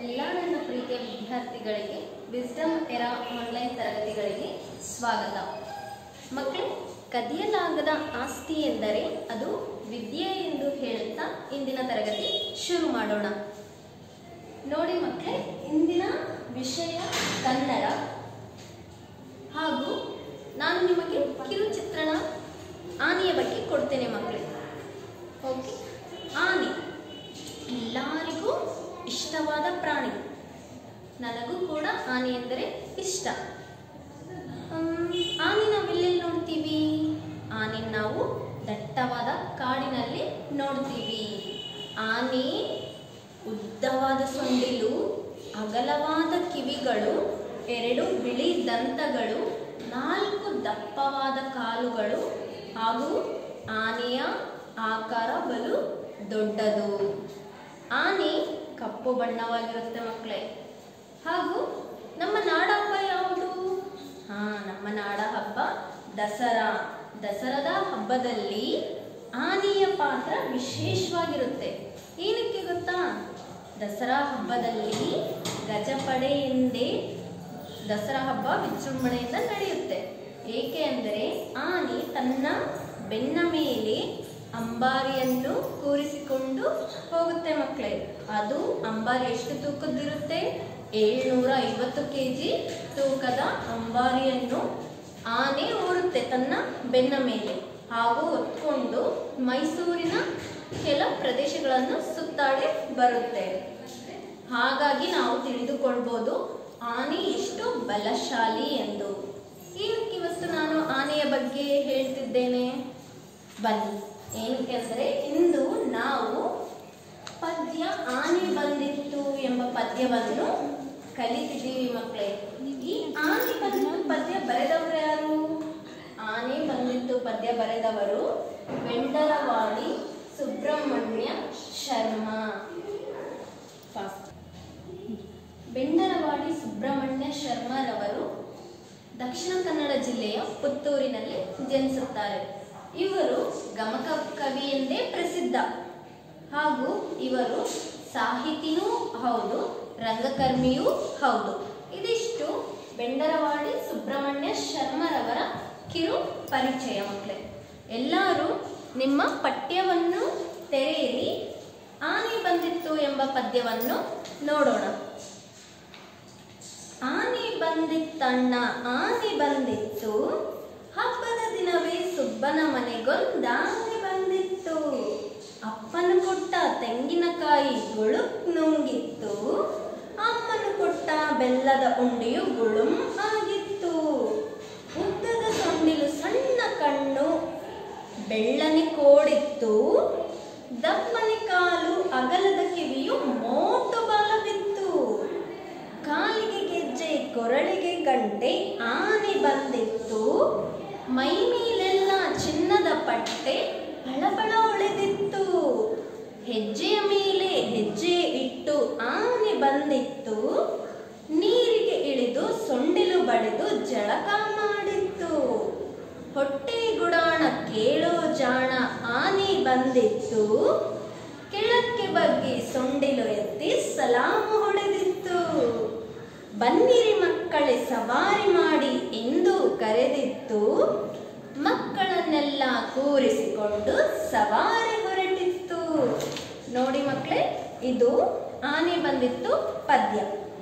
ಎಲ್ಲ ನನ್ನ ಪ್ರೀತಿಯ ವಿದ್ಯಾರ್ಥಿಗಳಿಗೆ ವಿಸ್ಡಮ್ ಎರಾ ಆನ್ಲೈನ್ ತರಗತಿಗಳಿಗೆ ಸ್ವಾಗತ ಮಕ್ಕಳು ಕದಿಯಲಾಗದ ಆಸ್ತಿ ಎಂದರೆ ಅದು ವಿದ್ಯೆ ಎಂದು ಹೇಳುತ್ತಾ ಇಂದಿನ ತರಗತಿ ಶುರು ಮಾಡೋಣ ನೋಡಿ ಮಕ್ಕಳೇ ಇಂದಿನ ವಿಷಯ ಕನ್ನಡ ಹಾಗೂ ನಾನು ನಿಮಗೆ ಕಿರು ಚಿತ್ರಣ ಆನೆಯ ಬಗ್ಗೆ ಕೊಡ್ತೇನೆ ಮಕ್ಕಳೇ ಓಕೆ ಆನೆ ಎಲ್ಲರಿಗೂ ಇಷ್ಟವಾದ ಪ್ರಾಣಿ ನನಗೂ ಕೂಡ ಆನೆ ಎಂದರೆ ಇಷ್ಟ ಹ್ಮ್, ಆನೆ ನಾವೆಲ್ಲೆಲ್ಲಿ ನೋಡ್ತೀವಿ ಆನೆ ನಾವು ದಟ್ಟವಾದ ಕಾಡಿನಲ್ಲಿ ನೋಡ್ತೀವಿ ಆನೆ ಉದ್ದವಾದ ಸೊಂಡಿಲು ಅಗಲವಾದ ಕಿವಿಗಳು ಎರಡು ಬಿಳಿ ದಂತಗಳು ನಾಲ್ಕು ದಪ್ಪವಾದ ಕಾಲುಗಳು ಹಾಗೂ ಆನೆಯ ಆಕಾರ ಬಲು ದೊಡ್ಡದು ಆನೆ ಕಪ್ಪು ಬಣ್ಣವಾಗಿರುತ್ತೆ ಮಕ್ಕಳೇ ಹಾಗೂ ನಮ್ಮ ನಾಡ ಹಬ್ಬ ಯಾವುದು ಹಾ ನಮ್ಮ ನಾಡ ಹಬ್ಬ ದಸರಾ ದಸರಾದ ಹಬ್ಬದಲ್ಲಿ ಆನೆಯ ಪಾತ್ರ ವಿಶೇಷವಾಗಿರುತ್ತೆ ಏನಕ್ಕೆ ಗೊತ್ತಾ ದಸರಾ ಹಬ್ಬದಲ್ಲಿ ಗಜಪಡೆ ಎಂದೇ ದಸರಾ ಹಬ್ಬ ವಿಜೃಂಭಣೆಯಿಂದ ನಡೆಯುತ್ತೆ ಏಕೆ ಅಂದರೆ ಆನೆ ತನ್ನ ಬೆನ್ನ ಮೇಲೆ ಅಂಬಾರಿಯನ್ನು ಕೂರಿಸಿಕೊಂಡು ಹೋಗುತ್ತೆ ಮಕ್ಕಳೇ ಅದು ಅಂಬಾರಿ ಎಷ್ಟು ತೂಕದ್ದಿರುತ್ತೆ ಏಳ್ನೂರ ಐವತ್ತು ಕೆ ಜಿ ತೂಕದ ಅಂಬಾರಿಯನ್ನು ಆನೆ ಓರುತ್ತೆ ತನ್ನ ಬೆನ್ನ ಮೇಲೆ ಹಾಗೂ ಹೊತ್ಕೊಂಡು ಮೈಸೂರಿನ ಕೆಲ ಪ್ರದೇಶಗಳನ್ನು ಸುತ್ತಾಡಿ ಬರುತ್ತೆ ಹಾಗಾಗಿ ನಾವು ತಿಳಿದುಕೊಳ್ಬೋದು ಆನೆ ಎಷ್ಟು ಬಲಶಾಲಿ ಎಂದು ಏನಕ್ಕೆ ಇವತ್ತು ನಾನು ಆನೆಯ ಬಗ್ಗೆ ಹೇಳ್ತಿದ್ದೇನೆ ಬನ್ನಿ ಏನಕ್ಕೆ ಅಂದರೆ ಇಂದು ನಾವು ಪದ್ಯ ಆನೆ ಬಂದಿತ್ತು ಎಂಬ ಪದ್ಯವನ್ನು ಕಲಿತಿದ್ದೀವಿ ಮಕ್ಕಳೇ ಈ ಆನೆ ಬಂದಿತ್ತು ಪದ್ಯ ಬರೆದವರು ಯಾರು ಆನೆ ಬಂದಿತ್ತು ಪದ್ಯ ಬರೆದವರು ಬೆಂಡರವಾಡಿ ಸುಬ್ರಹ್ಮಣ್ಯ ಶರ್ಮಾ ಪಾಸ್. ಬೆಂಡರವಾಡಿ ಸುಬ್ರಹ್ಮಣ್ಯ ಶರ್ಮರವರು ದಕ್ಷಿಣ ಕನ್ನಡ ಜಿಲ್ಲೆಯ ಪುತ್ತೂರಿನಲ್ಲಿ ಜನಿಸುತ್ತಾರೆ ಇವರು ಗಮಕ ಕವಿ ಎಂದೇ ಪ್ರಸಿದ್ಧ ಹಾಗೂ ಇವರು ಸಾಹಿತಿನೂ ಹೌದು ರಂಗಕರ್ಮಿಯೂ ಹೌದು ಇದಿಷ್ಟು ಬೆಂಡರವಾಡಿ ಸುಬ್ರಹ್ಮಣ್ಯ ಶರ್ಮರವರ ಕಿರು ಪರಿಚಯ ಮಕ್ಕಳೇ ಎಲ್ಲರೂ ನಿಮ್ಮ ಪಠ್ಯವನ್ನು ತೆರೆಯಿರಿ ಆನೆ ಬಂದಿತ್ತು ಎಂಬ ಪದ್ಯವನ್ನು ನೋಡೋಣ ಆನೆ ಬಂದಿತ್ತಣ್ಣ ಆನೆ ಬಂದಿತ್ತು ಹಬ್ಬದ ದಿನವೇ ಸುಬ್ಬನ ಮನೆಗೊಂದಾನೆ ಬಂದಿತ್ತು ಅಪ್ಪನು ಕೊಟ್ಟ ತೆಂಗಿನಕಾಯಿ ಗುಳುಕ್ ನುಂಗಿತ್ತು ಅಮ್ಮನು ಕೊಟ್ಟ ಬೆಲ್ಲದ ಉಂಡೆಯು ಗುಳುಂ ಆಗಿತ್ತು ಉದ್ದದ ಸೊಂಡಿಲು ಸಣ್ಣ ಕಣ್ಣು ಬೆಳ್ಳನೆ ಕೋಡಿತ್ತು ದಪ್ಪನೆ ಕಾಲು ಅಗಲದ ಕಿವಿಯು ಮೋಟು ಬಲವಿತ್ತು ಕಾಲಿಗೆ ಗೆಜ್ಜೆ ಕೊರಳಿಗೆ ಗಂಟೆ ಆನೆ ಬಂದಿತ್ತು ಮೈ ಮೇಲೆಲ್ಲ ಚಿನ್ನದ ಪಟ್ಟೆ ಬಳಬಳ ಉಳಿದಿತ್ತು ಹೆಜ್ಜೆಯ ಮೇಲೆ ಹೆಜ್ಜೆ ಇಟ್ಟು ಆನೆ ಬಂದಿತ್ತು ನೀರಿಗೆ ಇಳಿದು ಸೊಂಡಿಲು ಬಡಿದು ಜಳಕ ಮಾಡಿತ್ತು ಹೊಟ್ಟೆ ಗುಡಾಣ ಕೇಳೋ ಜಾಣ ಆನೆ ಬಂದಿತ್ತು ಕೆಳಕ್ಕೆ ಬಗ್ಗಿ ಸೊಂಡಿಲು ಎತ್ತಿ ಸಲಾಮು ಹೊಡೆದಿತ್ತು ಬನ್ನಿರಿ ಮಕ್ಕಳೇ ಸವಾರಿ ಮಾಡಿ ಎಂದು ಕರೆದಿತ್ತು ಮಕ್ಕಳನ್ನೆಲ್ಲ ಕೂರಿಸಿಕೊಂಡು ಸವಾರಿ ಹೊರಟಿತ್ತು ನೋಡಿ ಮಕ್ಕಳೇ ಇದು ಆನೆ ಬಂದಿತ್ತು ಪದ್ಯ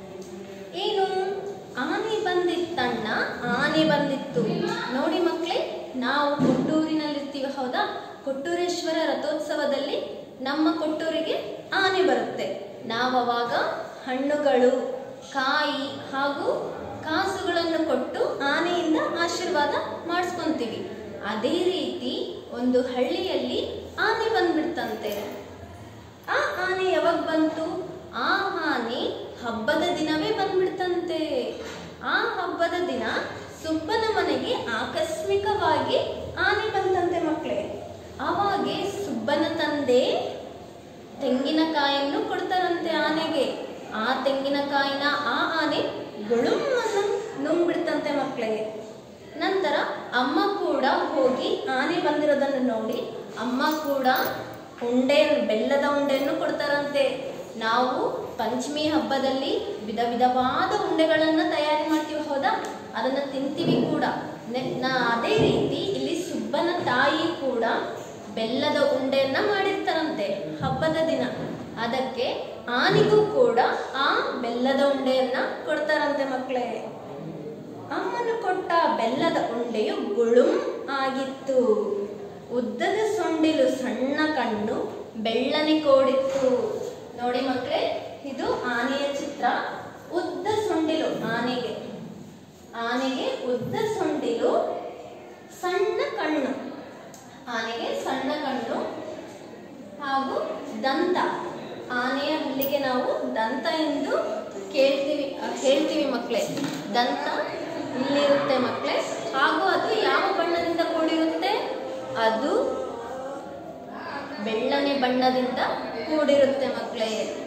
ಏನು ಆನೆ ಬಂದಿತ್ತಣ್ಣ ಆನೆ ಬಂದಿತ್ತು ನೋಡಿ ಮಕ್ಕಳೇ ನಾವು ಕೊಟ್ಟೂರಿನಲ್ಲಿರ್ತೀವಿ ಹೌದಾ ಕೊಟ್ಟೂರೇಶ್ವರ ರಥೋತ್ಸವದಲ್ಲಿ ನಮ್ಮ ಕೊಟ್ಟೂರಿಗೆ ಆನೆ ಬರುತ್ತೆ ನಾವು ಅವಾಗ ಹಣ್ಣುಗಳು ಕಾಯಿ ಹಾಗೂ ಕಾಸುಗಳನ್ನು ಕೊಟ್ಟು ಆನೆಯಿಂದ ಆಶೀರ್ವಾದ ಮಾಡಿಸ್ಕೊಂತೀವಿ ಅದೇ ರೀತಿ ಒಂದು ಹಳ್ಳಿಯಲ್ಲಿ ಆನೆ ಬಂದ್ಬಿಡ್ತಂತೆ ಆ ಆನೆ ಯಾವಾಗ ಬಂತು ಆ ಆನೆ ಹಬ್ಬದ ದಿನವೇ ಬಂದ್ಬಿಡ್ತಂತೆ ಆ ಹಬ್ಬದ ದಿನ ಸುಬ್ಬನ ಮನೆಗೆ ಆಕಸ್ಮಿಕವಾಗಿ ಆನೆ ಬಂತಂತೆ ಮಕ್ಕಳೇ ಅವಾಗೆ ಸುಬ್ಬನ ತಂದೆ ತೆಂಗಿನಕಾಯನ್ನು ಕೊಡ್ತಾರಂತೆ ಆನೆಗೆ ಆ ತೆಂಗಿನಕಾಯಿನ ಆ ಆನೆ ಗುಳುಮ್ಮನ್ನು ನುಂಗ್ಬಿಡ್ತಂತೆ ಮಕ್ಕಳೇ ನಂತರ ಅಮ್ಮ ಕೂಡ ಹೋಗಿ ಆನೆ ಬಂದಿರೋದನ್ನು ನೋಡಿ ಅಮ್ಮ ಕೂಡ ಉಂಡೆ ಬೆಲ್ಲದ ಉಂಡೆಯನ್ನು ಕೊಡ್ತಾರಂತೆ ನಾವು ಪಂಚಮಿ ಹಬ್ಬದಲ್ಲಿ ವಿಧ ವಿಧವಾದ ಉಂಡೆಗಳನ್ನು ತಯಾರಿ ಮಾಡ್ತೀವಿ ಹೌದಾ ಅದನ್ನು ತಿಂತೀವಿ ಕೂಡ ನೆ- ನಾ- ಅದೇ ರೀತಿ ಇಲ್ಲಿ ಸುಬ್ಬನ ತಾಯಿ ಕೂಡ ಬೆಲ್ಲದ ಉಂಡೆಯನ್ನ ಮಾಡಿರ್ತಾರಂತೆ ಹಬ್ಬದ ದಿನ ಅದಕ್ಕೆ ಆನಿಗೂ ಕೂಡ ಆ ಬೆಲ್ಲದ ಉಂಡೆಯನ್ನ ಕೊಡ್ತಾರಂತೆ ಮಕ್ಕಳೇ ಅಮ್ಮನು ಕೊಟ್ಟ ಬೆಲ್ಲದ ಉಂಡೆಯು ಗುಳುಂ ಆಗಿತ್ತು ಉದ್ದದ ಸೊಂಡಿಲು ಸಣ್ಣ ಕಣ್ಣು ಬೆಳ್ಳನೆ ಕೋಡಿತ್ತು ನೋಡಿ ಮಕ್ಕಳೇ ಇದು ಆನೆಯ ಚಿತ್ರ ಉದ್ದ ಸೊಂಡಿಲು ಆನೆಗೆ ಆನೆಗೆ ಉದ್ದ ಸೊಂಡಿಲು ಸಣ್ಣ ಕಣ್ಣು ಆನೆಗೆ ಸಣ್ಣ ಕಣ್ಣು ಹಾಗೂ ದಂತ ಆನೆಯ ಹಲ್ಲಿಗೆ ನಾವು ದಂತ ಎಂದು ಕೇಳ್ತೀವಿ ಆ, ಹೇಳ್ತೀವಿ ಮಕ್ಕಳೇ ದಂತ ಇಲ್ಲಿರುತ್ತೆ ಮಕ್ಕಳೇ ಹಾಗೂ ಅದು ಯಾವ ಬಣ್ಣದಿಂದ ಕೂಡಿರುತ್ತೆ ಅದು ಬೆಳ್ಳನೆ ಬಣ್ಣದಿಂದ ಕೂಡಿರುತ್ತೆ ಮಕ್ಕಳೇ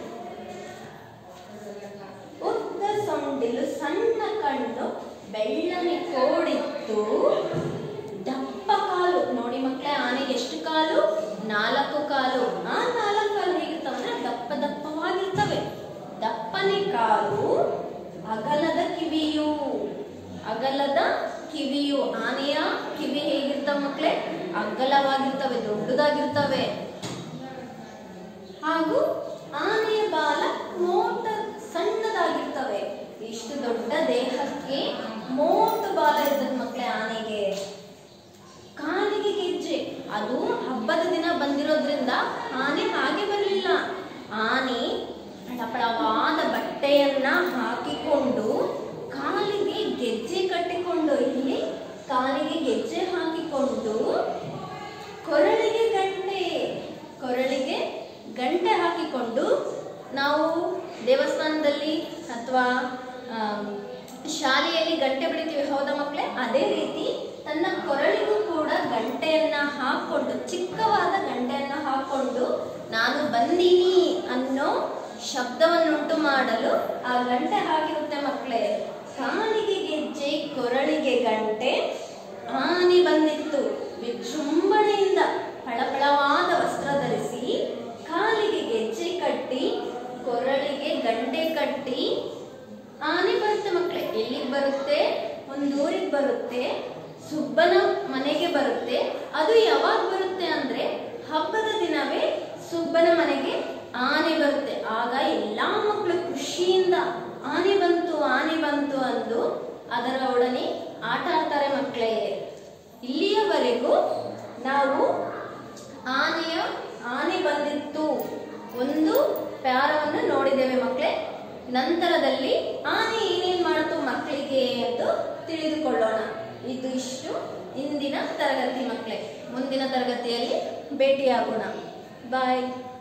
ಉದ್ದ ಸೊಂಡಿಲು ಸಣ್ಣ ಕಣ್ಣು ಬೆಳ್ಳನೆ ಕೋಡಿತ್ತು ದಪ್ಪ ಕಾಲು ನೋಡಿ ಮಕ್ಕಳೇ ಆನೆಗೆ ಎಷ್ಟು ಕಾಲು ನಾಲ್ಕು ಕಾಲು ಆ ನಾಲ್ಕು ಕಾಲು ಹೇಗಿರ್ತವೆ ಅಂದ್ರೆ ದಪ್ಪ ದಪ್ಪವಾಗಿರ್ತವೆ ದಪ್ಪನೆ ಕಾಲು ಅಗಲದ ಕಿವಿಯು ಅಗಲದ ಕಿವಿಯು ಆನೆಯ ಕಿವಿ ಹೇಗಿರ್ತವೆ ಮಕ್ಕಳೇ ಅಗಲವಾಗಿರ್ತವೆ ದೊಡ್ಡದಾಗಿರ್ತವೆ ಹಾಗೂ ಆನೆಯ ಬಾಲ ಮೋಟ ಸಣ್ಣದಾಗಿರ್ತವೆ ಇಷ್ಟು ದೊಡ್ಡ ದೇಹಕ್ಕೆ ಮೋಟು ಬಾಲ ಇರ್ತದೆ ಮಕ್ಕಳೇ ಆನೆಗೆ ಕಾಲಿಗೆ ಗೆಜ್ಜೆ ಅದು ಹಬ್ಬದ ದಿನ ಬಂದಿರೋದ್ರಿಂದ ಆನೆ ಹಾಗೆ ಬರಲಿಲ್ಲ ಆನೆ ಪಳಪಳವಾದ ಬಟ್ಟೆಯನ್ನ ಹಾಕಿಕೊಂಡು ಕಾಲಿಗೆ ಗೆಜ್ಜೆ ಕಟ್ಟಿಕೊಂಡು ಇಲ್ಲಿ ಕಾಲಿಗೆ ಗೆಜ್ಜೆ ಹಾಕಿಕೊಂಡು ಕೊರಳಿಗೆ ಗಂಟೆ ಕೊರಳಿಗೆ ಗಂಟೆ ಹಾಕಿಕೊಂಡು ನಾವು ದೇವಸ್ಥಾನದಲ್ಲಿ ಅಥವಾ ಶಾಲೆಯಲ್ಲಿ ಗಂಟೆ ಬಿಡ್ತೀವಿ ಹೌದಾ ಮಕ್ಕಳೇ ಅದೇ ರೀತಿ ತನ್ನ ಕೊರಳಿಗೂ ಕೂಡ ಗಂಟೆಯನ್ನ ಹಾಕೊಂಡು ಚಿಕ್ಕವಾದ ಗಂಟೆಯನ್ನ ಹಾಕೊಂಡು ನಾನು ಬಂದೀನಿ ಅನ್ನೋ ಶಬ್ದವನ್ನುಂಟು ಮಾಡಲು ಆ ಗಂಟೆ ಹಾಕಿರುತ್ತೆ ಮಕ್ಕಳೇ ಕಾಲಿಗೆ ಗೆಜ್ಜೆ ಕೊರಳಿಗೆ ಗಂಟೆ ಆನೆ ಬಂದಿತ್ತು ವಿಜೃಂಭಣೆಯಿಂದ ಫಳಫಳವಾದ ವಸ್ತ್ರ ಧರಿಸಿ ಕಾಲಿಗೆ ಗೆಜ್ಜೆ ಕಟ್ಟಿ ಕೊರಳಿಗೆ ಗಂಟೆ ಕಟ್ಟಿ ಆನೆ ಬರುತ್ತೆ ಮಕ್ಕಳೇ ಎಲ್ಲಿಗೆ ಬರುತ್ತೆ ಒಂದು ಊರಿಗೆ ಬರುತ್ತೆ ಸುಬ್ಬನ ಮನೆಗೆ ಬರುತ್ತೆ ಅದು ಯಾವಾಗ ಬರುತ್ತೆ ಅಂದ್ರೆ ಹಬ್ಬದ ದಿನವೇ ಸುಬ್ಬನ ಮನೆಗೆ ಆನೆ ಬರುತ್ತೆ ಆಗ ಎಲ್ಲಾ ಮಕ್ಕಳು ಖುಷಿಯಿಂದ ಆನೆ ಬಂತು ಆನೆ ಬಂತು ಅಂದು ಅದರ ಒಡನೆ ಆಟ ಆಡ್ತಾರೆ ಮಕ್ಕಳೇ ಇಲ್ಲಿಯವರೆಗೂ ನಾವು ಆನೆಯ ಆನೆ ಬಂದಿತ್ತು ಒಂದು ಪ್ಯಾರವನ್ನು ನೋಡಿದ್ದೇವೆ ಮಕ್ಕಳೇ ನಂತರದಲ್ಲಿ ಆನೆ ಏನೇನ್ ಮಾಡ್ತು ಮಕ್ಕಳಿಗೆ ಎಂದು ತಿಳಿದುಕೊಳ್ಳೋಣ ಇದು ಇಷ್ಟು ಇಂದಿನ ತರಗತಿ ಮಕ್ಕಳೇ ಮುಂದಿನ ತರಗತಿಯಲ್ಲಿ ಭೇಟಿಯಾಗೋಣ ಬಾಯ್